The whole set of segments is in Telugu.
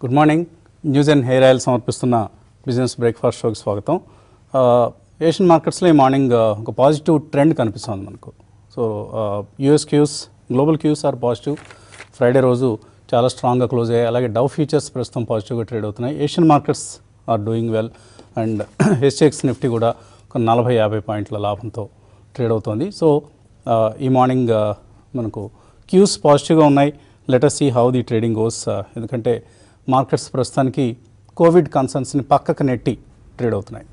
Good morning news and hair oil సమర్పిస్తున్న బిజినెస్ బ్రేక్ఫాస్ట్ షోకి స్వాగతం ఆ, ఏషియన్ మార్కెట్స్లో ఈ మార్నింగ్ ఆ, ఒక పాజిటివ్ ట్రెండ్ కనిపిస్తుంది మనకు so US cues global cues are positive Friday రోజు చాలా స్ట్రాంగ్గా క్లోజ్ అయ్యాయి అలాగే డవ్ ఫ్యూచర్స్ ప్రస్తుతం పాజిటివ్గా ట్రేడ్ అవుతున్నాయి Asian markets are doing well and హెచ్ఎక్స్ నిఫ్టీ కూడా ఒక నలభై యాభై పాయింట్ల లాభంతో ట్రేడ్ అవుతోంది సో ఆ, ఈ మార్నింగ్ ఆ, మనకు క్యూస్ పాజిటివ్గా ఉన్నాయి later see how the trading goes ఎందుకంటే మార్కెట్స్ ప్రస్తుతానికి కోవిడ్ కన్సర్న్స్ని పక్కకు నెట్టి ట్రేడ్ అవుతున్నాయి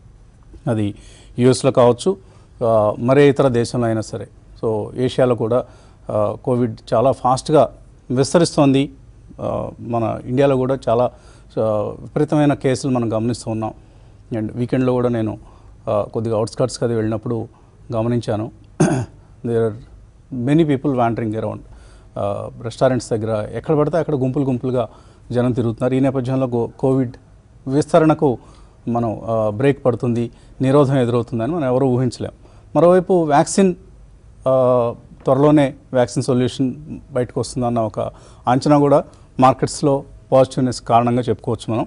అది యుఎస్లో కావచ్చు ఆ, మరే ఇతర దేశంలో అయినా సరే సో ఏషియాలో కూడా ఆ, కోవిడ్ చాలా ఫాస్ట్గా విస్తరిస్తోంది ఆ, మన ఇండియాలో కూడా చాలా ఆ, విపరీతమైన కేసులు మనం గమనిస్తూ ఉన్నాం అండ్ వీకెండ్లో కూడా నేను ఆ, కొద్దిగా అవుట్స్కట్స్కి అది వెళ్ళినప్పుడు గమనించాను there are many people wandering around restaurants దగ్గర ఎక్కడ పడితే అక్కడ గుంపులు గుంపులుగా జనం తిరుగుతున్నారు ఈ నేపథ్యంలో గో- కోవిడ్ విస్తరణకు మనం ఆ, బ్రేక్ పడుతుంది నిరోధం ఎదురవుతుందని మనం ఎవరూ ఊహించలేం మరోవైపు వ్యాక్సిన్ ఆ, త్వరలోనే వ్యాక్సిన్ సొల్యూషన్ బయటకు వస్తుందన్న ఒక అంచనా కూడా మార్కెట్స్లో పాజిటివ్నెస్ కారణంగా చెప్పుకోవచ్చు మనం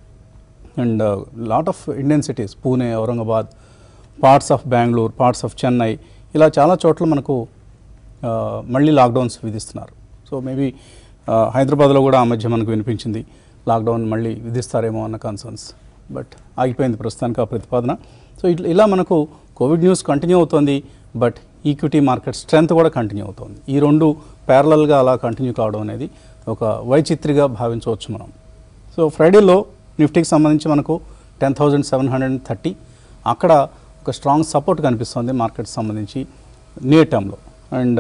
and lot of Indian cities Pune Aurangabad parts of Bengaluru parts of Chennai ఇలా చాలా చోట్ల మనకు ఆ, మళ్ళీ లాక్డౌన్స్ విధిస్తున్నారు సో మేబీ హైదరాబాద్లో కూడా ఆ మధ్య మనకు వినిపించింది లాక్డౌన్ మళ్ళీ విధిస్తారేమో అన్న కన్సర్న్స్ బట్ ఆగిపోయింది ప్రస్తుతానికి ఆ ప్రతిపాదన సో ఇట్లా ఇలా మనకు కోవిడ్ న్యూస్ కంటిన్యూ అవుతోంది బట్ ఈక్విటీ మార్కెట్ స్ట్రెంత్ కూడా కంటిన్యూ అవుతోంది ఈ రెండు ప్యారలల్గా అలా కంటిన్యూ కావడం అనేది ఒక వైచిత్రిగా భావించవచ్చు మనం సో ఫ్రైడేలో నిఫ్టీకి సంబంధించి మనకు ten thousand seven hundred thirty అక్కడ ఒక స్ట్రాంగ్ సపోర్ట్ కనిపిస్తుంది మార్కెట్ సంబంధించి నియర్ టర్మ్లో and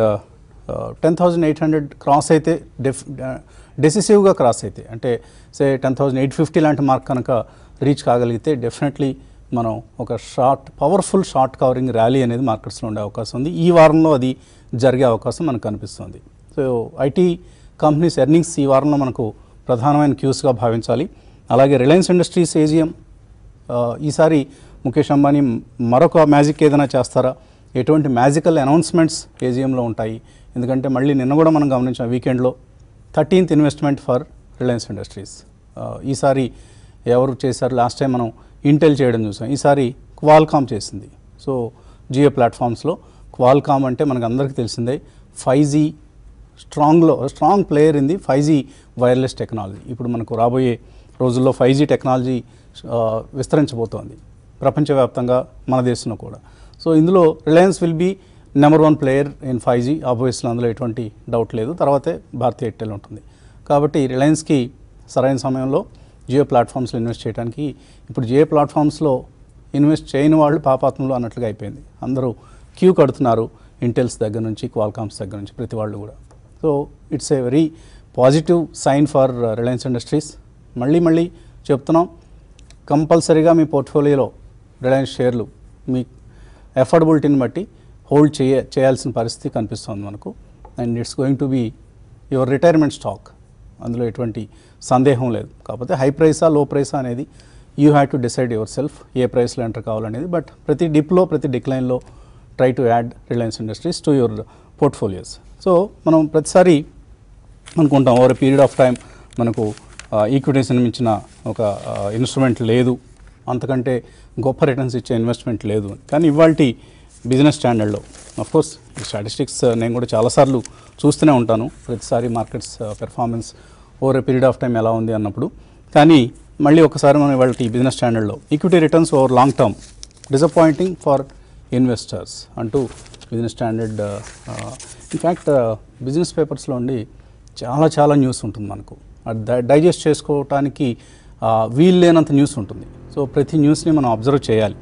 ten thousand eight hundred cross అయితే డెఫ్ డెసిసివ్గా క్రాస్ అయితే అంటే say ten thousand eight fifty లాంటి మార్క్ కనుక రీచ్ కాగలిగితే డెఫినెట్లీ మనం ఒక short powerful short covering rally అనేది మార్కెట్స్లో ఉండే అవకాశం ఉంది ఈ వారంలో అది జరిగే అవకాశం మనకు కనిపిస్తుంది సో ఐటీ కంపెనీస్ ఎర్నింగ్స్ ఈ వారంలో మనకు ప్రధానమైన క్యూస్గా భావించాలి అలాగే రిలయన్స్ ఇండస్ట్రీస్ ఏజిఎం ఆ, ఈసారి ముఖేష్ అంబానీ మరొక మ్యాజిక్ ఏదైనా చేస్తారా ఎటువంటి మ్యాజికల్ అనౌన్స్మెంట్స్ ఏజిఎంలో ఉంటాయి ఎందుకంటే మళ్ళీ నిన్న కూడా మనం గమనించాం వీకెండ్లో thirteenth investment for Reliance Industries ఆ, ఈసారి ఎవరు చేశారు లాస్ట్ టైం మనం ఇంటెల్ చేయడం చూసాం ఈసారి క్వాల్కామ్ చేసింది సో జియో ప్లాట్ఫామ్స్లో క్వాల్కామ్ అంటే మనకు అందరికీ తెలిసిందే ఫైవ్ జీ స్ట్రాంగ్లో strong player in the five G wireless technology ఇప్పుడు మనకు రాబోయే రోజుల్లో ఫైవ్ జీ టెక్నాలజీ ఆ, విస్తరించబోతోంది ప్రపంచవ్యాప్తంగా మన దేశంలో కూడా సో ఇందులో Reliance will be number one player in five G obviously అందులో ఎటువంటి డౌట్ లేదు తర్వాతే భారతీయ ఎయిర్టెల్ ఉంటుంది కాబట్టి రిలయన్స్కి సరైన సమయంలో జియో ప్లాట్ఫామ్స్లో ఇన్వెస్ట్ చేయడానికి ఇప్పుడు జియో ప్లాట్ఫామ్స్లో ఇన్వెస్ట్ చేయని వాళ్ళు పాపాత్మలు అన్నట్లుగా అయిపోయింది అందరూ క్యూ కడుతున్నారు ఇంటెల్స్ దగ్గర నుంచి క్వాల్కామ్స్ దగ్గర నుంచి ప్రతి వాళ్ళు కూడా so it's a very positive sign for Reliance Industries మళ్ళీ మళ్ళీ చెప్తున్నాం కంపల్సరీగా మీ పోర్ట్ఫోలియోలో రిలయన్స్ షేర్లు మీ ఎఫర్డబిలిటీని బట్టి హోల్డ్ చేయ చేయాల్సిన పరిస్థితి కనిపిస్తుంది మనకు and it's going to be your retirement stock అందులో ఎటువంటి సందేహం లేదు కాకపోతే హై ప్రైసా లో ప్రైసా అనేది you have to decide yourself ఏ ప్రైస్లో ఎంటర్ కావాలనేది బట్ ప్రతి డిప్లో ప్రతి డిక్లైన్లో try to add Reliance Industries to your portfolios so మనం ప్రతిసారి అనుకుంటాం ఓవర్ పీరియడ్ ఆఫ్ టైం మనకు ఈక్విటీస్ని మించిన ఒక ఇన్స్ట్రుమెంట్ లేదు అంతకంటే గొప్ప రిటర్న్స్ ఇచ్చే ఇన్వెస్ట్మెంట్ లేదు అని. కానీ ఇవాళ బిజినెస్ స్టాండర్డ్లో కోర్స్ ఈ స్టాటిస్టిక్స్ నేను కూడా చాలాసార్లు చూస్తూనే ఉంటాను ప్రతిసారి markets performance over period of time ఎలా ఉంది అన్నప్పుడు కానీ మళ్ళీ ఒకసారి మనం ఇవాళ ఈ బిజినెస్ స్టాండర్డ్లో equity returns over long term disappointing for investors అంటూ బిజినెస్ స్టాండర్డ్ ఇన్ఫ్యాక్ట్ బిజినెస్ పేపర్స్లో ఉండి చాలా చాలా న్యూస్ ఉంటుంది మనకు అది డై- డైజెస్ట్ చేసుకోవటానికి ఆ, వీలు లేనంత న్యూస్ ఉంటుంది సో ప్రతి న్యూస్ని మనం అబ్జర్వ్ చేయాలి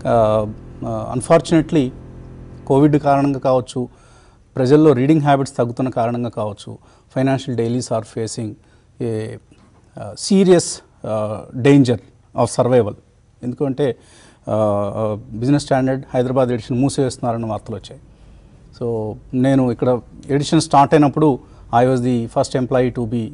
అన్ఫార్చునేట్లీ కోవిడ్ కారణంగా కావచ్చు ప్రజల్లో రీడింగ్ హ్యాబిట్స్ తగ్గుతున్న కారణంగా కావచ్చు financial dailies are facing a serious danger of survival ఎందుకంటే బిజినెస్ స్టాండర్డ్ హైదరాబాద్ ఎడిషన్ మూసివేస్తున్నారన్న వార్తలు వచ్చాయి సో నేను ఇక్కడ ఎడిషన్ స్టార్ట్ అయినప్పుడు I was the first employee to be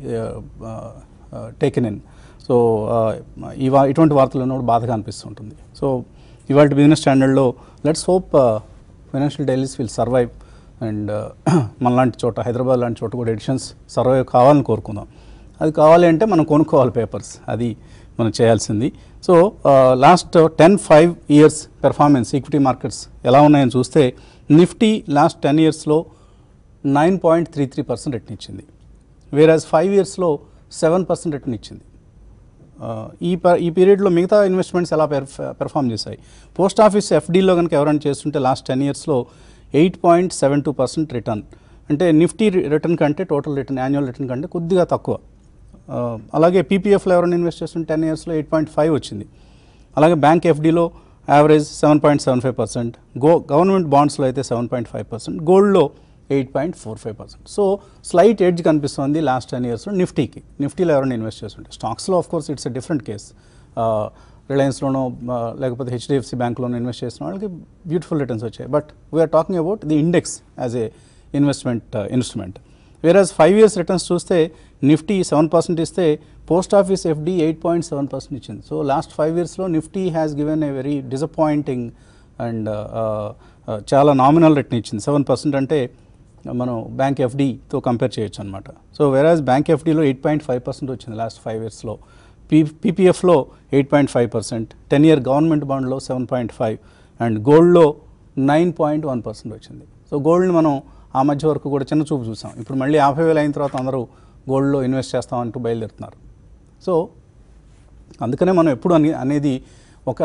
taken in so ఇవా ఇటువంటి వార్తలు ఉన్నప్పుడు బాధగా అనిపిస్తుంటుంది సో ఇవాళ బిజినెస్ స్టాండర్డ్లో let's hope financial dailies will survive and మనలాంటి చోట హైదరాబాద్ లాంటి చోట కూడా ఎడిషన్స్ సర్వైవ్ కావాలని కోరుకుందాం అది కావాలి అంటే మనం కొనుక్కోవాలి పేపర్స్ అది మనం చేయాల్సింది so last ten five years performance equity markets ఎలా ఉన్నాయని చూస్తే నిఫ్టీ లాస్ట్ టెన్ ఇయర్స్లో nine point three three percent return ఇచ్చింది వేరాజ్ ఫైవ్ ఇయర్స్లో సెవెన్ పర్సెంట్ రిటర్న్ ఇచ్చింది ఆ, ఈ ప ఈ పీరియడ్లో మిగతా ఇన్వెస్ట్మెంట్స్ ఎలా పెర్ఫ పెర్ఫామ్ చేశాయి పోస్ట్ ఆఫీస్ ఎఫ్డీలో కనుక ఎవరైనా చేస్తుంటే లాస్ట్ టెన్ ఇయర్స్లో eight point seven two percent return అంటే నిఫ్టీ రిటర్న్ కంటే టోటల్ రిటర్న్ యాన్యువల్ రిటర్న్ కంటే కొద్దిగా తక్కువ ఆ, అలాగే పీపీఎఫ్లో ఎవరైనా ఇన్వెస్ట్ చేస్తుంటే టెన్ ఇయర్స్లో ఎయిట్ పాయింట్ ఫైవ్ వచ్చింది అలాగే బ్యాంక్ ఎఫ్డీలో average seven point seven five percent గో గవర్నమెంట్ బాండ్స్లో అయితే సెవెన్ పాయింట్ ఫైవ్ పర్సెంట్ గోల్డ్లో eight point four five percent so slight edge కనిపిస్తుంది లాస్ట్ టెన్ ఇయర్స్లో నిఫ్టీకి నిఫ్టీలో ఎవరైనా ఇన్వెస్ట్ చేస్తుంటే స్టాక్స్లో of course it's a different case రిలయన్స్లోనో లేకపోతే హెచ్డిఎఫ్సి బ్యాంక్లోనో ఇన్వెస్ట్ చేసిన వాళ్ళకి బ్యూటిఫుల్ రిటర్న్స్ వచ్చాయి but we're talking about the index as a investment instrument average five years returns చూస్తే నిఫ్టీ సెవెన్ పర్సెంట్ ఇస్తే post office FD eight point seven percent ఇచ్చింది సో లాస్ట్ ఫైవ్ ఇయర్స్లో Nifty has given a very disappointing and చాలా నామినల్ రిటర్న్ ఇచ్చింది సెవెన్ పర్సెంట్ అంటే మనం బ్యాంక్ ఎఫ్డీతో కంపేర్ చేయొచ్చు అనమాట సో వెరాజ్ బ్యాంక్ ఎఫ్డీలో ఎయిట్ పాయింట్ ఫైవ్ పర్సెంట్ వచ్చింది లాస్ట్ ఫైవ్ ఇయర్స్లో పీ పీపీఎఫ్లో eight point five percent ten year government బాండ్లో సెవెన్ పాయింట్ ఫైవ్ అండ్ గోల్డ్లో నైన్ పాయింట్ వన్ పర్సెంట్ వచ్చింది సో గోల్డ్ని మనం ఆ మధ్య వరకు కూడా చిన్న చూపు చూసాం ఇప్పుడు మళ్ళీ యాభై వేలు అయిన తర్వాత అందరూ గోల్డ్లో ఇన్వెస్ట్ చేస్తామంటూ బయలుదేరుతున్నారు సో అందుకనే మనం ఎప్పుడు అని అనేది ఒక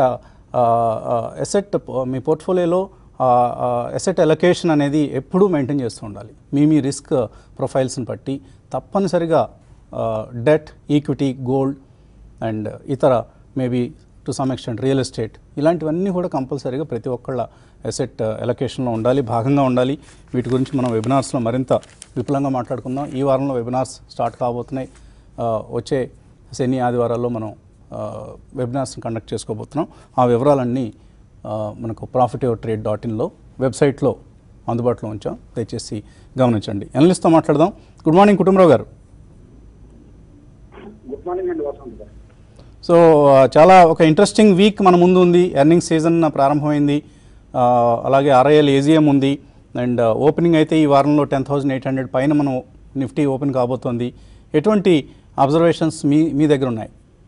ఎసెట్ మీ పోర్ట్ఫోలియోలో ఎసెట్ ఎలొకేషన్ అనేది ఎప్పుడూ మెయింటైన్ చేస్తూ ఉండాలి మీ మీ రిస్క్ ప్రొఫైల్స్ని బట్టి తప్పనిసరిగా డెట్ ఈక్విటీ గోల్డ్ అండ్ ఇతర maybe to some extent real estate ఇలాంటివన్నీ కూడా కంపల్సరీగా ప్రతి ఒక్కళ్ళ ఎసెట్ ఎలొకేషన్లో ఉండాలి భాగంగా ఉండాలి వీటి గురించి మనం వెబినార్స్లో మరింత విపులంగా మాట్లాడుకుందాం ఈ వారంలో వెబినార్స్ స్టార్ట్ కాబోతున్నాయి ఆ, వచ్చే శని ఆదివారాల్లో మనం వెబినార్స్ని కండక్ట్ చేసుకోబోతున్నాం ఆ వివరాలన్నీ ఆ, మనకు ప్రాఫిట్ యువర్ ట్రేడ్ డాట్ ఇన్లో వెబ్సైట్లో అందుబాటులో ఉంచాం దయచేసి గమనించండి ఎనలిస్ట్తో మాట్లాడదాం గుడ్ మార్నింగ్ కుటుంబరావు గారు గుడ్ మార్నింగ్ అండి వసంత్ గారు సో ఆ, చాలా ఒక ఇంట్రెస్టింగ్ వీక్ మన ముందు ఉంది ఎర్నింగ్ సీజన్ ప్రారంభమైంది ఆ, అలాగే ఆర్ఐఎల్ ఏజిఎం ఉంది అండ్ ఓపెనింగ్ అయితే ఈ వారంలో టెన్ థౌసండ్ ఎయిట్ హండ్రెడ్ పైన మనం నిఫ్టీ ఓపెన్ కాబోతోంది ఎటువంటి అబ్జర్వేషన్స్ మీ మీ దగ్గర ఉన్నాయి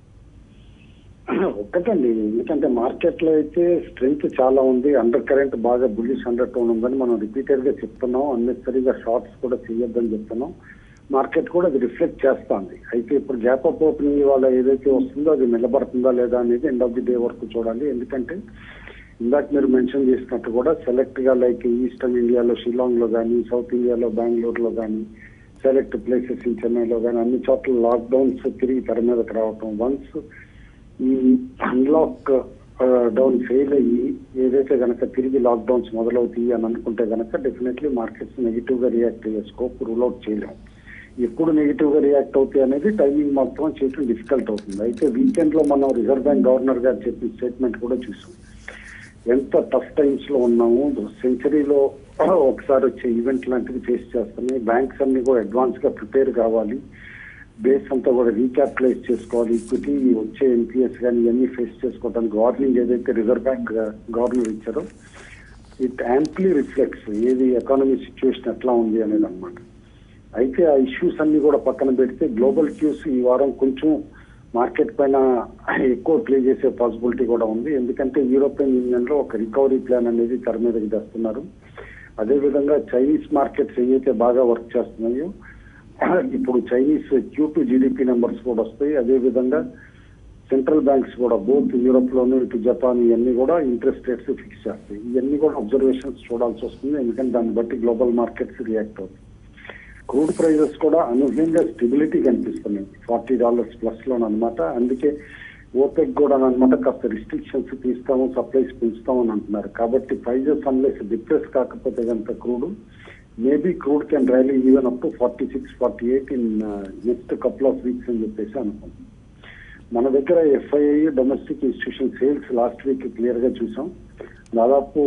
ఒక్కటండి ఎందుకంటే మార్కెట్ లో అయితే స్ట్రెంగ్త్ చాలా ఉంది అండర్ కరెంట్ బాగా బుల్లిష్ అండర్ టోన్ ఉందని మనం రిపీటెడ్ గా చెప్తున్నాం అన్నెసరీగా షార్ట్స్ కూడా చేయొద్దని చెప్తున్నాం మార్కెట్ కూడా అది రిఫ్లెక్ట్ చేస్తుంది అయితే ఇప్పుడు గ్యాప్ అప్ ఓపెనింగ్ ఇవాళ ఏదైతే వస్తుందో అది నిలబడుతుందా లేదా అనేది ఎండ్ ఆఫ్ ది డే వరకు చూడాలి ఎందుకంటే ఇందాక మీరు మెన్షన్ చేసినట్టు కూడా సెలెక్ట్ గా లైక్ ఈస్టర్న్ ఇండియాలో షిలాంగ్ లో కానీ సౌత్ ఇండియాలో బెంగళూరులో కానీ సెలెక్ట్ ప్లేసెస్ ఇన్ చెన్నైలో కానీ అన్ని చోట్ల లాక్డౌన్స్ తిరిగి తెర మీదకి రావటం వన్స్ ఈ అన్లాక్ డౌన్ ఫెయిల్ అయ్యి ఏదైతే గనక తిరిగి లాక్డౌన్స్ మొదలవుతాయి అని అనుకుంటే గనక డెఫినెట్లీ మార్కెట్స్ నెగిటివ్ గా రియాక్ట్ అయ్యే స్కోప్ రూల్ అవుట్ చేయలేం ఎప్పుడు నెగిటివ్ గా రియాక్ట్ అవుతాయి అనేది టైమింగ్ మాత్రం చేయడం డిఫికల్ట్ అవుతుంది అయితే వీకెండ్ లో మనం రిజర్వ్ బ్యాంక్ గవర్నర్ గారు చెప్పిన స్టేట్మెంట్ కూడా చూసాం ఎంత టఫ్ టైమ్స్ లో ఉన్నాము సెంచరీలో ఒకసారి వచ్చే ఈవెంట్ లాంటివి ఫేస్ చేస్తున్నాయి బ్యాంక్స్ అన్ని కూడా అడ్వాన్స్ గా ప్రిపేర్ కావాలి బేస్ అంతా కూడా రీక్యాపిటలైజ్ చేసుకోవాలి ఈక్విటీ వచ్చే ఎన్పిఎస్ కానీ ఇవన్నీ ఫేస్ చేసుకోవడానికి వార్నింగ్ ఏదైతే రిజర్వ్ బ్యాంక్ గవర్నర్ ఇచ్చారో ఇట్ యాంప్లీ రిఫ్లెక్ట్స్ ఏది ఎకానమీ సిచ్యువేషన్ ఎట్లా ఉంది అనేది అనమాట అయితే ఆ ఇష్యూస్ అన్ని కూడా పక్కన పెడితే గ్లోబల్ క్యూస్ ఈ వారం కొంచెం మార్కెట్ పైన ఎక్కువ ప్లే చేసే పాసిబిలిటీ కూడా ఉంది ఎందుకంటే యూరోపియన్ యూనియన్ లో ఒక రికవరీ ప్లాన్ అనేది తెర మీదకి తెస్తున్నారు అదేవిధంగా చైనీస్ మార్కెట్స్ ఏవైతే బాగా వర్క్ చేస్తున్నాయో ఇప్పుడు Chinese Q two GDP numbers కూడా వస్తాయి అదేవిధంగా సెంట్రల్ బ్యాంక్స్ కూడా బోత్ యూరోప్ లోను ఇటు జపాన్ ఇవన్నీ కూడా ఇంట్రెస్ట్ రేట్స్ ఫిక్స్ చేస్తాయి ఇవన్నీ కూడా అబ్జర్వేషన్స్ చూడాల్సి వస్తుంది ఎందుకంటే దాన్ని బట్టి గ్లోబల్ మార్కెట్స్ రియాక్ట్ అవుతాయి క్రూడ్ ప్రైజెస్ కూడా అనూహ్యంగా స్టెబిలిటీ కనిపిస్తున్నాయి ఫార్టీ డాలర్స్ ప్లస్ లో అనమాట అందుకే ఓపెక్ కూడా అనమాట కాస్త రిస్ట్రిక్షన్స్ తీస్తాము సప్లైస్ పెంచుతామని అంటున్నారు కాబట్టి ప్రైజెస్ అన్లెస్ డిప్రెస్ కాకపోతే కనుక crude maybe crude can rally even up to forty six forty eight in next couple of weeks అని చెప్పేసి అనుకుంటున్నాం మన దగ్గర FII domestic institution sales last week clear గా చూసాం దాదాపు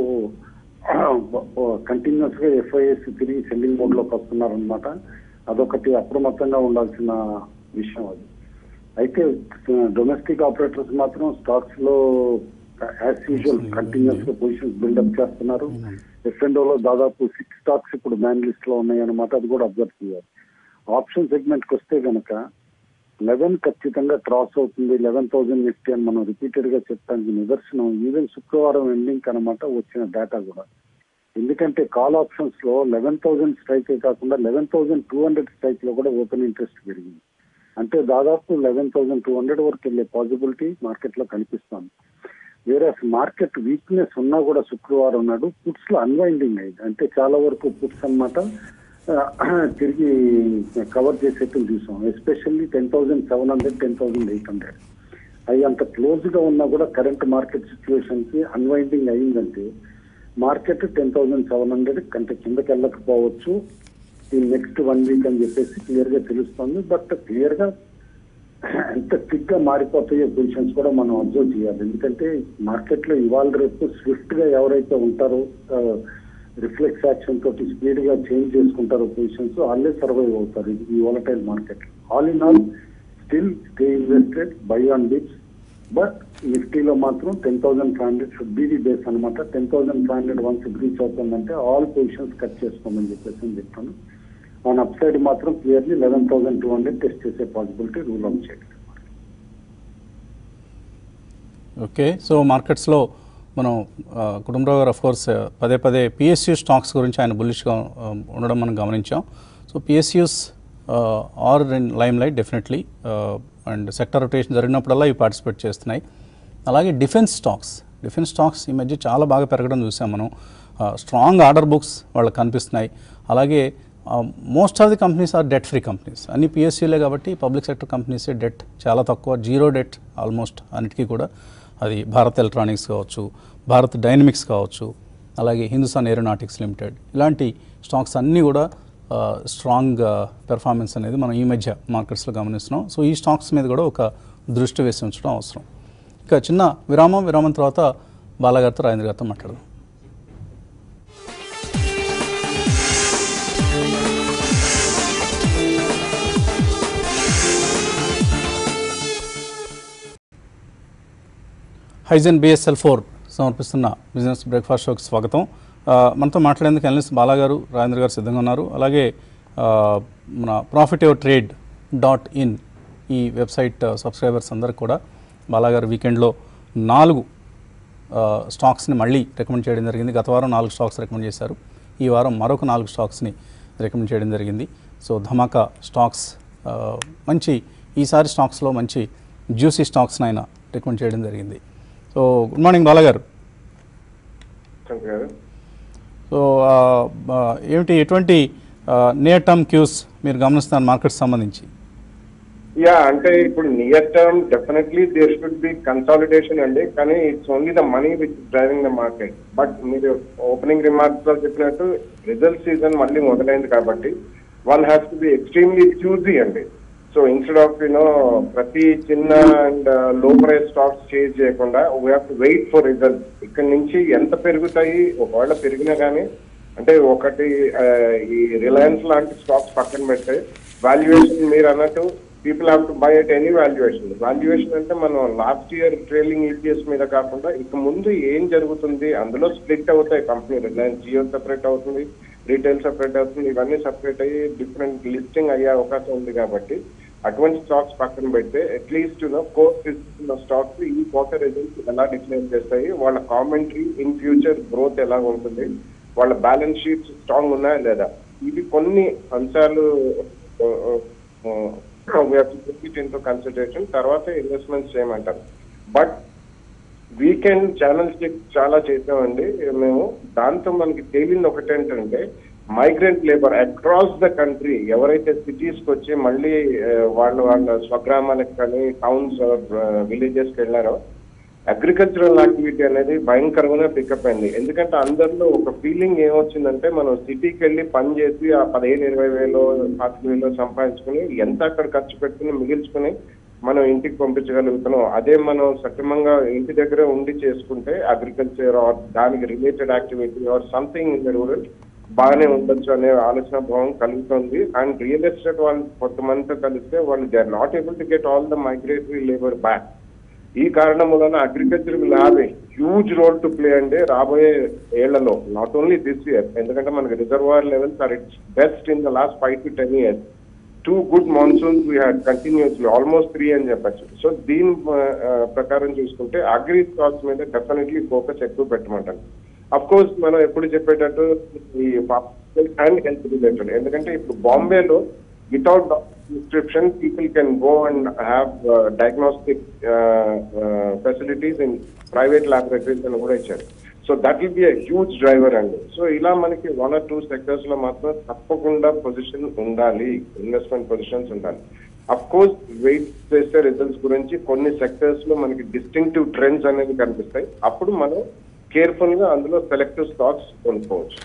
కంటిన్యూస్ గా ఎఫ్ఐఎస్ తిరిగి సెల్లింగ్ మోడ్ లోకి వస్తున్నారనమాట అదొకటి అప్రమత్తంగా ఉండాల్సిన విషయం అది అయితే డొమెస్టిక్ ఆపరేటర్స్ మాత్రం స్టాక్స్ లో యాజ్ యూజువల్ కంటిన్యూస్ గా పొజిషన్స్ బిల్డప్ చేస్తున్నారు ఎఫ్ఎండో లో దాదాపు సిక్స్ స్టాక్స్ ఇప్పుడు మ్యాన్ లిస్ట్ లో ఉన్నాయి అనమాట అది కూడా అబ్జర్వ్ చేయాలి ఆప్షన్ సెగ్మెంట్ కి వస్తే గనక లెవెన్ ఖచ్చితంగా క్రాస్ అవుతుంది లెవెన్ థౌసండ్ నిఫ్టీ అని మనం రిపీటెడ్ గా చెప్తానికి నిదర్శనం ఈవెన్ శుక్రవారం ఎండింగ్ అనమాట వచ్చిన డేటా కూడా ఎందుకంటే కాల్ ఆప్షన్స్ లో లెవెన్ థౌసండ్ స్ట్రైక్ కాకుండా eleven thousand two hundred strike లో కూడా ఓపెన్ ఇంట్రెస్ట్ పెరిగింది అంటే దాదాపు లెవెన్ థౌసండ్ టూ హండ్రెడ్ వరకు వెళ్ళే పాసిబిలిటీ మార్కెట్ లో కనిపిస్తుంది వేరే మార్కెట్ వీక్నెస్ ఉన్నా కూడా శుక్రవారం నాడు పుట్స్ లో అన్వైండింగ్ అయింది అంటే చాలా వరకు పుట్స్ అన్నమాట ఆ, తిరిగి కవర్ చేసేట్టు చూసాం especially ten thousand seven hundred ten thousand eight hundred అవి అంత క్లోజ్ గా ఉన్నా కూడా కరెంట్ మార్కెట్ సిచ్యువేషన్ కి అన్వైండింగ్ అయిందంటే market ten thousand seven hundred కంటే కిందకి వెళ్ళకపోవచ్చు ఈ నెక్స్ట్ వన్ వీక్ అని చెప్పేసి క్లియర్ గా తెలుస్తుంది బట్ క్లియర్ గా ఎంత క్విక్ గా మారిపోతాయో పొజిషన్స్ కూడా మనం అబ్జర్వ్ చేయాలి ఎందుకంటే మార్కెట్ లో ఇవాళ రేపు స్విఫ్ట్ గా ఎవరైతే ఉంటారో రిఫ్లెక్స్ యాక్షన్ తోటి స్పీడ్ గా చేంజ్ చేసుకుంటారో పొజిషన్స్ వాళ్ళే సర్వైవ్ అవుతారు ఇది ఈ volatile market all in all still stay invested buy on dips but నిఫ్టీలో మాత్రం ten thousand five hundred should be the base అనమాట ten thousand five hundred once breach అవుతుందంటే ఆల్ పొజిషన్స్ కట్ చేసుకోమని చెప్పేసి అని చెప్తాను ఆన్ అప్ సైడ్ మాత్రం clearly eleven thousand two hundred test చేసే పాసిబిలిటీ రూల్ అవుట్ చేయలేదు ఓకే సో మార్కెట్స్లో మనం ఆ, కుటుంబరావు గారు కోర్స్ పదే పదే పిఎస్యూ స్టాక్స్ గురించి ఆయన బుల్లిష్గా ఉండడం మనం గమనించాం so PSUs are in limelight definitely and sector rotation జరిగినప్పుడల్లా ఇవి పార్టిసిపేట్ చేస్తున్నాయి అలాగే డిఫెన్స్ స్టాక్స్ డిఫెన్స్ స్టాక్స్ ఈ మధ్య చాలా బాగా పెరగడం చూసాం మనం స్ట్రాంగ్ ఆర్డర్ బుక్స్ వాళ్ళకి కనిపిస్తున్నాయి అలాగే most of the companies are debt free companies అన్ని పిఎస్యూలే కాబట్టి పబ్లిక్ సెక్టర్ కంపెనీస్ డెట్ చాలా తక్కువ జీరో డెట్ ఆల్మోస్ట్ అన్నిటికీ కూడా అది భారత్ ఎలక్ట్రానిక్స్ కావచ్చు భారత్ డైనమిక్స్ కావచ్చు అలాగే హిందుస్థాన్ ఏరోనాటిక్స్ లిమిటెడ్ ఇలాంటి స్టాక్స్ అన్నీ కూడా స్ట్రాంగ్ పెర్ఫార్మెన్స్ అనేది మనం ఈ మధ్య మార్కెట్స్లో గమనిస్తున్నాం సో ఈ స్టాక్స్ మీద కూడా ఒక దృష్టి వేసి ఉంచడం అవసరం ఇక చిన్న విరామం విరామం తర్వాత బాలాగారితో రాజేంద్ర గారితో మాట్లాడదాం హైజన్ బిఎస్ఎల్ ఫోర్ సమర్పిస్తున్న బిజినెస్ బ్రేక్ఫాస్ట్ షోకి స్వాగతం ఆ, మనతో మాట్లాడేందుకు అనలిస్ట్ బాలా గారు రాజేంద్ర గారు సిద్ధంగా ఉన్నారు అలాగే ఆ, మన profit your trade dot in ఈ వెబ్సైట్ సబ్స్క్రైబర్స్ అందరికి కూడా బాలా గారు వీకెండ్లో నాలుగు ఆ, స్టాక్స్ని మళ్ళీ రికమెండ్ చేయడం జరిగింది గత వారం నాలుగు స్టాక్స్ రికమెండ్ చేశారు ఈ వారం మరొక నాలుగు స్టాక్స్ని రికమెండ్ చేయడం జరిగింది సో ధమాకా స్టాక్స్ ఆ, మంచి ఈసారి స్టాక్స్లో మంచి జ్యూసీ స్టాక్స్ని ఆయన రికమెండ్ చేయడం జరిగింది సో గుడ్ మార్నింగ్ బాలా గారు శంకర్ గారు సో ఆ, ఆ, ఏమిటి ఎటువంటి నియర్ టర్మ్ క్యూస్ మీరు గమనిస్తున్నారు మార్కెట్ సంబంధించి యా అంటే ఇప్పుడు near term definitely there should be consolidation అండి కానీ it's only the money which driving the market but మీరు ఓపెనింగ్ రిమార్క్స్ లో చెప్పినట్టు రిజల్ట్ సీజన్ మళ్ళీ మొదలైంది కాబట్టి one has to be extremely choosy అండి సో ఇన్స్టెడ్ ఆఫ్ యూనో ప్రతి చిన్న and low price stocks change చేయకుండా we have to wait for result ఇక్కడ నుంచి ఎంత పెరుగుతాయి ఒకవేళ పెరిగినా కానీ అంటే ఒకటి ఆ, ఈ రిలయన్స్ లాంటి స్టాక్స్ పక్కన పెడితే వాల్యుయేషన్ మీరు అన్నట్టు people have to buy at any valuation valuation అంటే మనం లాస్ట్ ఇయర్ ట్రైలింగ్ ఈపీఎస్ మీద కాకుండా ఇక ముందు ఏం జరుగుతుంది అందులో స్ప్లిట్ అవుతాయి కంపెనీ రిలయన్స్ జియో సెపరేట్ అవుతుంది రీటైల్ సెపరేట్ అవుతుంది ఇవన్నీ సెపరేట్ అయ్యి డిఫరెంట్ లిస్టింగ్ అయ్యే అవకాశం ఉంది కాబట్టి అటువంటి స్టాక్స్ పక్కన పెడితే అట్లీస్ట్ కోర్స్ తీసుకున్న స్టాక్స్ ఈ క్వార్టర్ రిజల్ట్స్ ఎలా డిక్లేర్ చేస్తాయి వాళ్ళ కామెంటరీ ఇన్ ఫ్యూచర్ గ్రోత్ ఎలా ఉంటుంది వాళ్ళ బ్యాలెన్స్ షీట్స్ స్ట్రాంగ్ ఉన్నాయా లేదా ఇవి కొన్ని అంశాలు ఇంటూ కన్సిడరేషన్ తర్వాత ఇన్వెస్ట్మెంట్స్ చేయమంటారు బట్ వీకెండ్ ఛానల్స్ చాలా చేసామండి మేము దాంతో మనకి తేలింది ఒకటేంటంటే migrant labour across the country ఎవరైతే సిటీస్ కి వచ్చి మళ్ళీ ఆ, వాళ్ళ వాళ్ళ స్వగ్రామాలకు కానీ టౌన్స్ విలేజెస్ కి వెళ్ళారో అగ్రికల్చరల్ యాక్టివిటీ అనేది భయంకరంగా పికప్ అయింది ఎందుకంటే అందరిలో ఒక ఫీలింగ్ ఏమొచ్చిందంటే మనం సిటీకి వెళ్ళి పని చేసి ఆ పదిహేను ఇరవై వేలు పాతిక వేలు సంపాదించుకుని ఎంత అక్కడ ఖర్చు పెట్టుకుని మిగిల్చుకుని మనం ఇంటికి పంపించగలుగుతున్నాం అదే మనం సక్రమంగా ఇంటి దగ్గర ఉండి చేసుకుంటే అగ్రికల్చర్ ఆర్ దానికి related activity or something in the rural బాగానే ఉండొచ్చు అనే ఆలోచన భావం కలుగుతుంది అండ్ రియల్ ఎస్టేట్ వాళ్ళు కొంతమందితో కలిస్తే వాళ్ళు they are not able to get all the migratory labour back ఈ కారణం వలన agriculture will have a huge role to play అంటే రాబోయే ఏళ్లలో నాట్ ఓన్లీ దిస్ ఇయర్ ఎందుకంటే మనకి reservoir levels are its best in the last five to ten years two good monsoons we had continuously almost three అని చెప్పచ్చు సో దీని ఆ, ప్రకారం చూసుకుంటే అగ్రి స్టాక్స్ మీద డెఫినెట్లీ ఫోకస్ ఎక్కువ పెట్టమంటాను అఫ్ కోర్స్ మనం ఎప్పుడు చెప్పేటట్టు ఈ అండ్ హెల్త్ రిలేటెడ్ ఎందుకంటే ఇప్పుడు బాంబేలో without prescription people can go and have diagnostic facilities in private laboratories అని కూడా ఇచ్చారు so that will be a huge driver అండి సో ఇలా మనకి వన్ ఆర్ టూ సెక్టర్స్ లో మాత్రం తప్పకుండా పొజిషన్ ఉండాలి ఇన్వెస్ట్మెంట్ పొజిషన్స్ ఉండాలి అఫ్ కోర్స్ వెయిట్ చేసే రిజల్ట్స్ గురించి కొన్ని సెక్టర్స్ లో మనకి డిస్టింక్టివ్ ట్రెండ్స్ అనేవి కనిపిస్తాయి అప్పుడు మనం కేర్ఫుల్ గా అందులో సెలెక్టివ్ స్టాక్స్ కొనుక్కోవచ్చు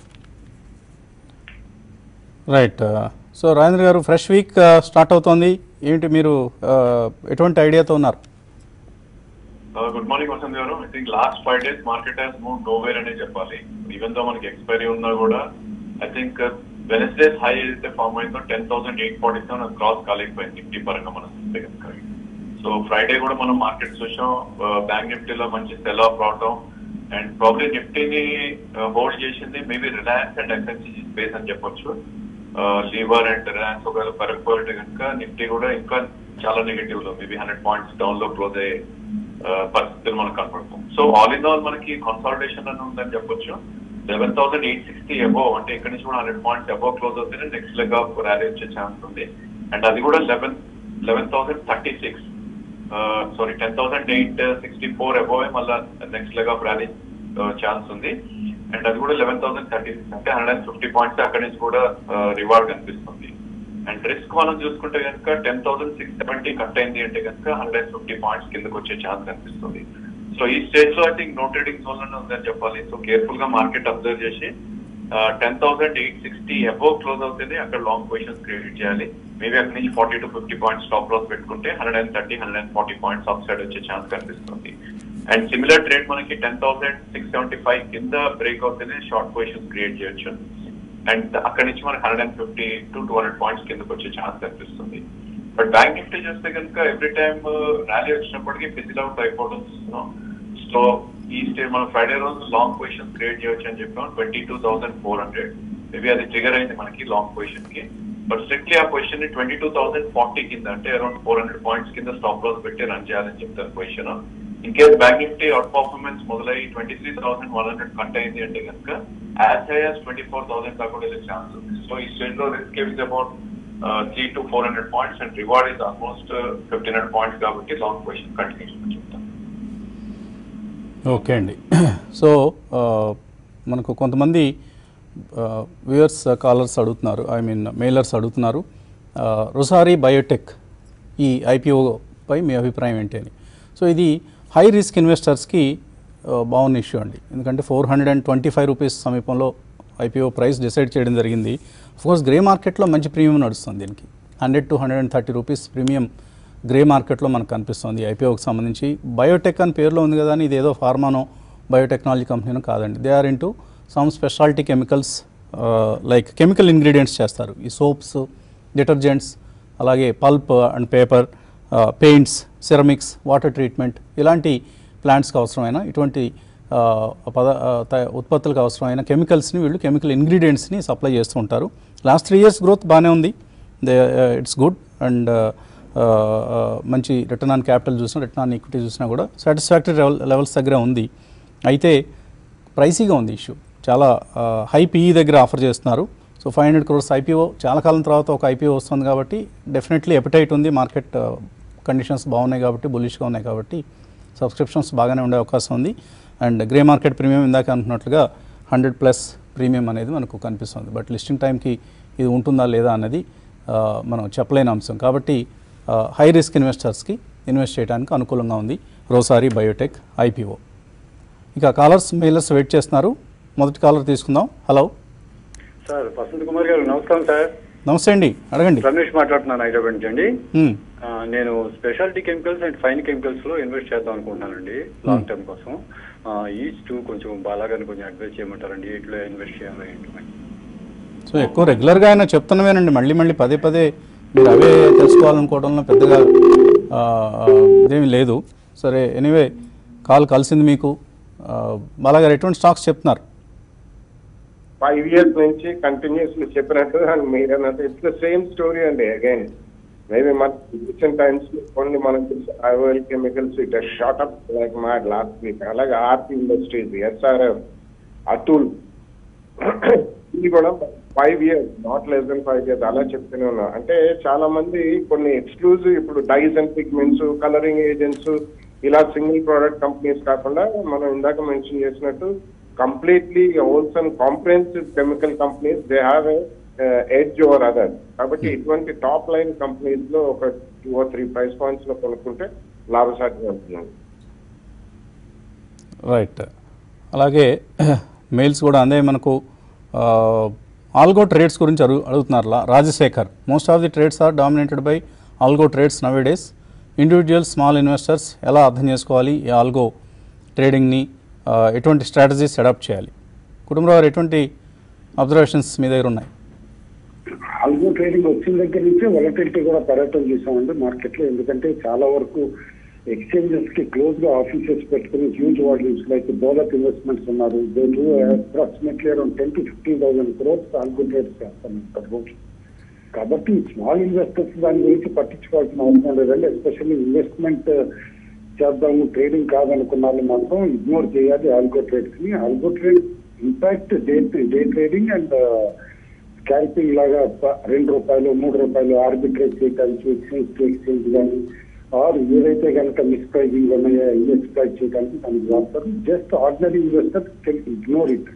right so Rajendra garu fresh week start అవుతోంది ఏంటి మీరు uh, ఎటువంటి ఐడియాతో ఉన్నారు good morning Vasant garu I think last five days market has move nowhere అనే చెప్పాలి ఈవెన్ తో మనకి ఎక్స్పైరీ ఉన్నా కూడా ఐ థింక్ వెనస్డేస్ హై అయితే ఫార్మ్ అయిందో ten thousand eight forty seven cross కాలేకపోయింది నిఫ్టీ పరంగా మనం చూస్తే కనుక సో ఫ్రైడే కూడా మనం మార్కెట్ చూసాం బ్యాంక్ నిఫ్టీలో మంచి సెల్ ఆఫ్ రావటం అండ్ ప్రాబ్లీ నిఫ్టీని హోల్డ్ చేసింది maybe Reliance and FMCG space అని చెప్పొచ్చు లీవర్ అండ్ రిలయన్స్ ఒకవేళ పెరగకపోతే కనుక నిఫ్టీ కూడా ఇంకా చాలా నెగటివ్ లో మేబీ హండ్రెడ్ పాయింట్స్ డౌన్ లో క్లోజ్ అయ్యే ఆ, పరిస్థితులు మనకు కనపడతాం సో ఆల్ ఇన్ ఆల్ మనకి కన్సాలిడేషన్ అని ఉందని చెప్పొచ్చు eleven thousand eight sixty above అంటే ఇక్కడ నుంచి కూడా హండ్రెడ్ పాయింట్స్ అబోవ్ క్లోజ్ అవుతేనే నెక్స్ట్ లెగ్ ఆఫ్ ర్యాలీ వచ్చే ఛాన్స్ ఉంది అండ్ అది కూడా eleven eleven thousand thirty six sorry ten thousand eight sixty four above మళ్ళీ next leg of rally chance ఉంది అండ్ అది కూడా లెవెన్ థౌసండ్ థర్టీ సిక్స్ అంటే హండ్రెడ్ అండ్ ఫిఫ్టీ పాయింట్స్ అక్కడి నుంచి కూడా రివార్డ్ కనిపిస్తుంది అండ్ రిస్క్ మనం చూసుకుంటే కనుక ten thousand six seventy cut అయింది అంటే కనుక హండ్రెడ్ ఫిఫ్టీ పాయింట్స్ కిందకి వచ్చే ఛాన్స్ కనిపిస్తుంది సో ఈ స్టేజ్ లో I think no trading zone లోనే ఉందని చెప్పాలి సో కేర్ఫుల్ గా మార్కెట్ అబ్జర్వ్ చేసి ten thousand eight sixty above close అవుతుంది అక్కడ లాంగ్ పొజిషన్స్ క్రియేట్ చేయాలి మేబీ అక్కడ నుంచి forty to fifty points stop loss పెట్టుకుంటే hundred and thirty hundred and forty points upside వచ్చే ఛాన్స్ కనిపిస్తుంది అండ్ సిమిలర్ ట్రేడ్ మనకి ten thousand six seventy five కింద బ్రేక్ అవుతేనే షార్ట్ పొజిషన్స్ క్రియేట్ చేయొచ్చు అండ్ అక్కడి నుంచి మనకి hundred and fifty to two hundred points కిందకి వచ్చే ఛాన్స్ కనిపిస్తుంది బట్ బ్యాంక్ నిఫ్టీ చూస్తే కనుక ఎవ్రీ టైమ్ ర్యాలీ వచ్చినప్పటికీ ఫిజిల్ అవుట్ అయిపోవడం చూస్తున్నాం సో ఈ స్టే మనం ఫ్రైడే రోజు లాంగ్ పొజిషన్ క్రియేట్ చేయొచ్చు అని చెప్పాం twenty two thousand four hundred maybe అది ట్రిగర్ అయింది మనకి లాంగ్ పొజిషన్ కి బట్ స్ట్రిక్ట్లీ ఆ పొజిషన్ ని ట్వంటీ టూ థౌసండ్ ఫార్టీ కింద అంటే అరౌండ్ ఫోర్ హండ్రెడ్ పాయింట్స్ కింద స్టాప్ లాస్ పెట్టి రన్ చేయాలని చెప్తారు position in case bank Nifty outperformance మొదలై twenty three thousand one hundred cut అయింది అంటే కనుక as high as twenty four thousand దాకా కూడా వెళ్ళే ఛాన్స్ ఉంది సో ఈ స్టేజ్ లో risk is about three to four hundred points and reward is almost fifteen hundred points కాబట్టి లాంగ్ పొజిషన్ కంటిన్యూ చేయమని చెప్తాను ఓకే అండి సో ఆ, మనకు కొంతమంది వ్యూయర్స్ కాలర్స్ అడుగుతున్నారు ఐ మీన్ మెయిలర్స్ అడుగుతున్నారు ఆ, రుసారి బయోటెక్ ఈ ఐపీఓపై మీ అభిప్రాయం ఏంటి అని సో ఇది హై రిస్క్ ఇన్వెస్టర్స్కి ఆ, బాగున్న ఇష్యూ అండి ఎందుకంటే four hundred and twenty five rupees సమీపంలో ఐపీఓ ప్రైస్ డిసైడ్ చేయడం జరిగింది కోర్స్ గ్రే మార్కెట్లో మంచి ప్రీమియం నడుస్తుంది దీనికి hundred to hundred and thirty rupees premium grey మార్కెట్లో మనకు కనిపిస్తుంది ఐపీఓకి సంబంధించి బయోటెక్ అని పేరులో ఉంది కదా అని ఇది ఏదో ఫార్మానో బయోటెక్నాలజీ కంపెనీనో కాదండి they are into some speciality chemicals like chemical ingredients చేస్తారు ఈ సోప్స్ డిటర్జెంట్స్ అలాగే pulp and paper paints ceramics water treatment ఇలాంటి ప్లాంట్స్కి అవసరమైన ఇటువంటి ఆ, పద ఆ, త- ఉత్పత్తులకు అవసరమైన కెమికల్స్ని వీళ్ళు కెమికల్ ఇంగ్రీడియంట్స్ని సప్లై చేస్తూ ఉంటారు లాస్ట్ త్రీ ఇయర్స్ గ్రోత్ బాగానే ఉంది దే ఇట్స్ గుడ్ అండ్ మంచి రిటర్న్ ఆన్ క్యాపిటల్ చూసినా రిటర్న్ ఆన్ ఈక్విటీ చూసినా కూడా సాటిస్ఫాక్టరీ లెవెల్ లెవెల్స్ దగ్గర ఉంది అయితే ప్రైసీగా ఉంది ఇష్యూ చాలా హై పీఈ దగ్గర ఆఫర్ చేస్తున్నారు so five hundred crores IPO చాలా కాలం తర్వాత ఒక ఐపీఓ వస్తుంది కాబట్టి డెఫినెట్లీ ఎపిటైట్ ఉంది మార్కెట్ కండిషన్స్ బాగున్నాయి కాబట్టి బులిష్గా ఉన్నాయి కాబట్టి సబ్స్క్రిప్షన్స్ బాగానే ఉండే అవకాశం ఉంది అండ్ గ్రే మార్కెట్ ప్రీమియం ఇందాక అనుకున్నట్లుగా హండ్రెడ్ ప్లస్ ప్రీమియం అనేది మనకు కనిపిస్తుంది బట్ లిస్టింగ్ టైంకి ఇది ఉంటుందా లేదా అన్నది ఆ, మనం చెప్పలేని అంశం కాబట్టి హై రిస్క్ ఇన్వెస్టర్స్కి ఇన్వెస్ట్ చేయడానికి అనుకూలంగా ఉంది రోసారి బయోటెక్ ఐపీఓ ఇక కాలర్స్ మెయిలర్స్ వెయిట్ చేస్తున్నారు మొదటి కాలర్ తీసుకుందాం హలో సార్ వసంత్ కుమార్ గారు నమస్కారం సార్ నమస్తే అండి అడగండి రమేష్ మాట్లాడుతున్నాను హైదరాబాద్ నుంచి అండి మ్మ్. ఆ, నేను speciality chemicals and fine chemicals లో ఇన్వెస్ట్ చేద్దాం అనుకుంటున్నానండి లాంగ్ టర్మ్ కోసం ఈచ్ టూ కొంచెం బాలాగారిని కొంచెం అడ్వైస్ చేయమంటారండి ఎట్లా ఇన్వెస్ట్ చేయాలి ఏంటి మరి? సో ఎక్కువ రెగ్యులర్గా ఆయన చెప్తున్నవేనండి మళ్ళీ మళ్ళీ పదే పదే మీరు అవే తెలుసుకోవాలనుకోవడంలో పెద్దగా ఆ, ఆ, ఇదేమీ లేదు సరే ఎనీవే కాల్ కలిసింది మీకు ఆ, బాలాగారు ఎటువంటి స్టాక్స్ చెప్తున్నారు ఫైవ్ ఇయర్స్ నుంచి కంటిన్యూస్లీ చెప్పినట్టు అండ్ మీరు అన్నట్టు ఇట్స్ ద సేమ్ స్టోరీ అండి అగైన్ మేబీ మన రీసెంట్ టైమ్స్ కొన్ని మనం చూసే oil chemicals it shot up like మా లాస్ట్ వీక్ అలాగే ఆర్పి ఇండస్ట్రీస్ ఎస్ఆర్ఎఫ్ అతుల్ ఇది కూడా five years not less than five years అలా చెప్తూనే ఉన్నాం అంటే చాలా మంది కొన్ని ఎక్స్క్లూజివ్ ఇప్పుడు dyes and pigments colouring agents ఇలా సింగిల్ ప్రోడక్ట్ కంపెనీస్ కాకుండా మనం ఇందాక మెన్షన్ చేసినట్టు completely wholesome comprehensive chemical companies they have edge over other కాబట్టి ఇటువంటి టాప్ లైన్ కంపెనీస్ లో ఒక two or three price points లో కొనుక్కుంటే లాభసాటి ఉంటున్నాం రైట్ అలాగే మెయిల్స్ కూడా అందే మనకు ఆల్గో ట్రేడ్స్ గురించి అడుగు అడుగుతున్నారు లా- Rajasekhar most of the trades are dominated by algo trades nowadays individual small investors ఎలా అర్థం చేసుకోవాలి ఈ ఆల్గో ట్రేడింగ్ని ఆ, ఎటువంటి స్ట్రాటజీస్ అడాప్ట్ చేయాలి కుటుంబరావు ఎటువంటి అబ్జర్వేషన్స్ మీ దగ్గర ఉన్నాయి ఆల్గో ట్రేడింగ్ వచ్చిన దగ్గర నుంచే వొలటిలిటీ కూడా పెరగటం చూసామండి మార్కెట్ లో ఎందుకంటే చాలా వరకు ఎక్స్చేంజెస్ కి క్లోజ్ గా ఆఫీసెస్ పెట్టుకుని huge values like develop investments ఉన్నారు they do approximately around ten to fifteen thousand crores algo trades చేస్తాను రోజు కాబట్టి స్మాల్ ఇన్వెస్టర్స్ దాని గురించి పట్టించుకోవాల్సిన అవసరం లేదండి ఎస్పెషల్లీ ఇన్వెస్ట్మెంట్ చేద్దాము ట్రేడింగ్ కాదనుకున్న వాళ్ళు మాత్రం ఇగ్నోర్ చేయాలి ఆల్గో ట్రేడ్స్ ని algo trade impact day day trading and scalping లాగా ప- రెండు రూపాయలు మూడు రూపాయలు ఆర్బిట్రేట్ చేయడానికి ఎక్స్చేంజ్ టు ఎక్స్చేంజ్ కానీ ఆర్ ఏదైతే కనుక మిస్ ప్రైజింగ్ ఉన్నాయో ఎక్స్ప్లైట్ చేయడానికి దానికి వాడతారు just ordinary investor can ignore it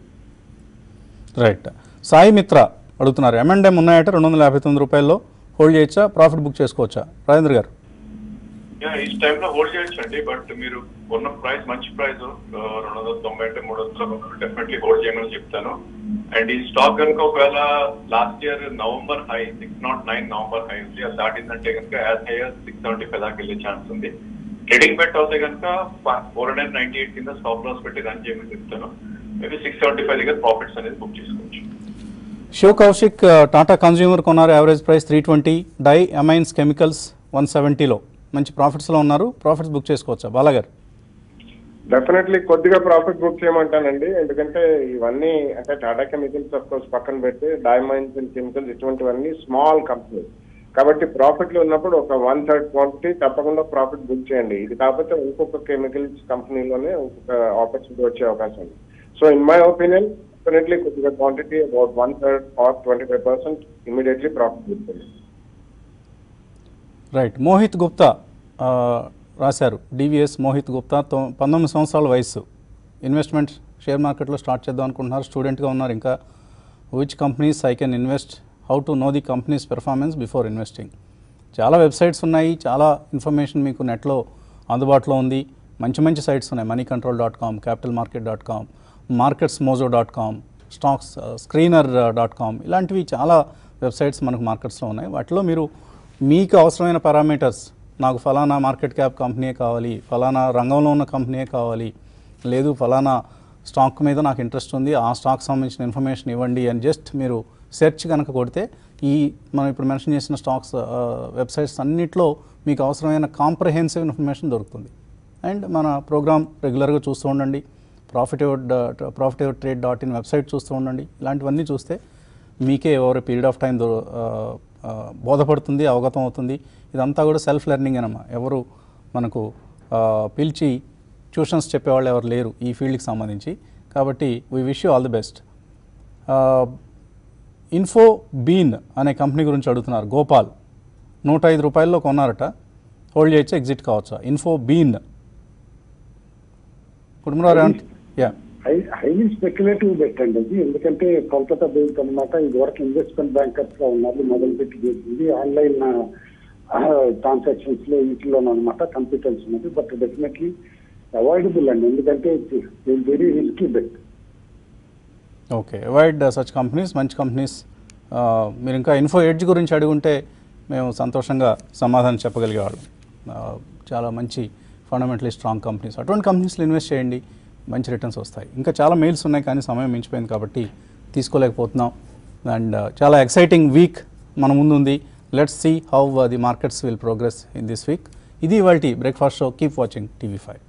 right Sai Mitra అడుగుతున్నారు ఎంఎండ్ఎం ఉన్నాయట రెండు వందల యాభై తొమ్మిది రూపాయల్లో హోల్డ్ చేయొచ్చా ప్రాఫిట్ బుక్ చేసుకోవచ్చా రాజేంద్ర గారు యా ఈ టైంలో హోల్డ్ చేయొచ్చు అండి బట్ మీరు ఉన్న ప్రైస్ మంచి ప్రైస్ రెండు వందల తొంభై అంటే మూడు వందల డెఫినెట్లీ హోల్డ్ చేయమని చెప్తాను అండ్ ఈ స్టాక్ కనుక ఒకవేళ last year November high six nought nine November high ఉంది అది దాటిందంటే కనుక as high six seventy five దాకా వెళ్ళే ఛాన్స్ ఉంది ట్రేడింగ్ బెట్ అవుతే కనుక ఫోర్ హండ్రెడ్ నైన్టీ ఎయిట్ కింద స్టాప్ లాస్ పెట్టి రన్ చేయమని చెప్తాను మేబీ సిక్స్ సెవెంటీ ఫైవ్ దగ్గర ప్రాఫిట్స్ అనేది బుక్ చేసుకోవచ్చు శివ్ కౌశిక్ ఆ, టాటా కన్జ్యూమర్ కొన్నారు average price three twenty diamines chemicals one సెవెంటీలో మంచి ప్రాఫిట్స్లో ఉన్నారు ప్రాఫిట్స్ బుక్ చేసుకోవచ్చా బాలాగారు డెఫినెట్లీ కొద్దిగా ప్రాఫిట్ బుక్ చేయమంటానండి ఎందుకంటే ఇవన్నీ అంటే టాటా కెమికల్స్ అఫ్ కోర్స్ పక్కన పెట్టి డైమండ్స్ అండ్ కెమికల్స్ ఇటువంటివన్నీ స్మాల్ కంపెనీస్ కాబట్టి ప్రాఫిట్ లో ఉన్నప్పుడు ఒక వన్ థర్డ్ క్వాంటిటీ తప్పకుండా ప్రాఫిట్ బుక్ చేయండి ఇది కాకపోతే ఇంకొక కెమికల్స్ కంపెనీలోనే ఇంకొక ఆపర్చునిటీ వచ్చే అవకాశం ఉంది so in my opinion definitely కొద్దిగా quantity about one third or twenty five percent immediately profit book చేయండి రైట్ మోహిత్ గుప్తా ఆ, రాశారు డివిఎస్ మోహిత్ గుప్తా తొ- పంతొమ్మిది సంవత్సరాల వయసు ఇన్వెస్ట్మెంట్ షేర్ మార్కెట్లో స్టార్ట్ చేద్దాం అనుకుంటున్నారు స్టూడెంట్గా ఉన్నారు ఇంకా which companies I can invest how to know the companies performance before investing చాలా వెబ్సైట్స్ ఉన్నాయి చాలా ఇన్ఫర్మేషన్ మీకు నెట్లో అందుబాటులో ఉంది మంచి మంచి సైట్స్ ఉన్నాయి money control dot com capital market dot com markets mojo dot com stocks screener dot com ఇలాంటివి చాలా వెబ్సైట్స్ మనకు మార్కెట్స్లో ఉన్నాయి వాటిలో మీరు మీకు అవసరమైన పారామీటర్స్ నాకు ఫలానా మార్కెట్ క్యాప్ కంపెనీయే కావాలి ఫలానా రంగంలో ఉన్న కంపెనీయే కావాలి లేదు ఫలానా స్టాక్ మీద నాకు ఇంట్రెస్ట్ ఉంది ఆ స్టాక్ సంబంధించిన ఇన్ఫర్మేషన్ ఇవ్వండి అని జస్ట్ మీరు సెర్చ్ కనుక కొడితే ఈ మనం ఇప్పుడు మెన్షన్ చేసిన స్టాక్స్ వెబ్సైట్స్ అన్నిట్లో మీకు అవసరమైన కాంప్రహెన్సివ్ ఇన్ఫర్మేషన్ దొరుకుతుంది అండ్ మన ప్రోగ్రామ్ రెగ్యులర్గా చూస్తూ ఉండండి profitive profitive trade dot in website చూస్తూ ఉండండి ఇలాంటివన్నీ చూస్తే మీకే ఓవర్ పీరియడ్ ఆఫ్ టైం బోధపడుతుంది అవగతం అవుతుంది ఇదంతా కూడా సెల్ఫ్ లెర్నింగ్ అనమా ఎవరు మనకు ఆ, పిలిచి ట్యూషన్స్ చెప్పేవాళ్ళు ఎవరు లేరు ఈ ఫీల్డ్కి సంబంధించి కాబట్టి we wish you all the best info bean అనే కంపెనీ గురించి అడుగుతున్నారు గోపాల్ నూట ఐదు రూపాయల్లో కొన్నారట హోల్డ్ చేయొచ్చు ఎగ్జిట్ కావచ్చా ఇన్ఫో బీన్ కుటుంబరావు ఏమంట yeah high highly speculative bet అండి అది ఎందుకంటే కోల్కతా బేస్డ్ అనమాట ఇది వరకు ఇన్వెస్ట్మెంట్ బ్యాంకర్స్ గా ఉన్నారు మొదలుపెట్టి చేసింది ఆన్లైన్ ట్రాన్సాక్షన్స్ లో వీటిలో అనమాట కంప్యూటర్స్ ఉన్నది బట్ డెఫినెట్లీ అవాయిడబుల్ అండి ఎందుకంటే very risky bet okay avoid such companies మంచి కంపెనీస్ మీరు ఇంకా ఇన్ఫో ఎడ్జ్ గురించి అడుగుంటే మేము సంతోషంగా సమాధానం చెప్పగలిగేవాళ్ళం ఆ, చాలా మంచి ఫండమెంటలీ స్ట్రాంగ్ కంపెనీస్ అటువంటి కంపెనీస్లో ఇన్వెస్ట్ చేయండి మంచి రిటర్న్స్ వస్తాయి ఇంకా చాలా మెయిల్స్ ఉన్నాయి కానీ సమయం మించిపోయింది కాబట్టి తీసుకోలేకపోతున్నాం అండ్ చాలా ఎక్సైటింగ్ వీక్ మన ముందు ఉంది let's see how the markets will progress in this week ఇది ఇవాళ breakfast show keep watching TV five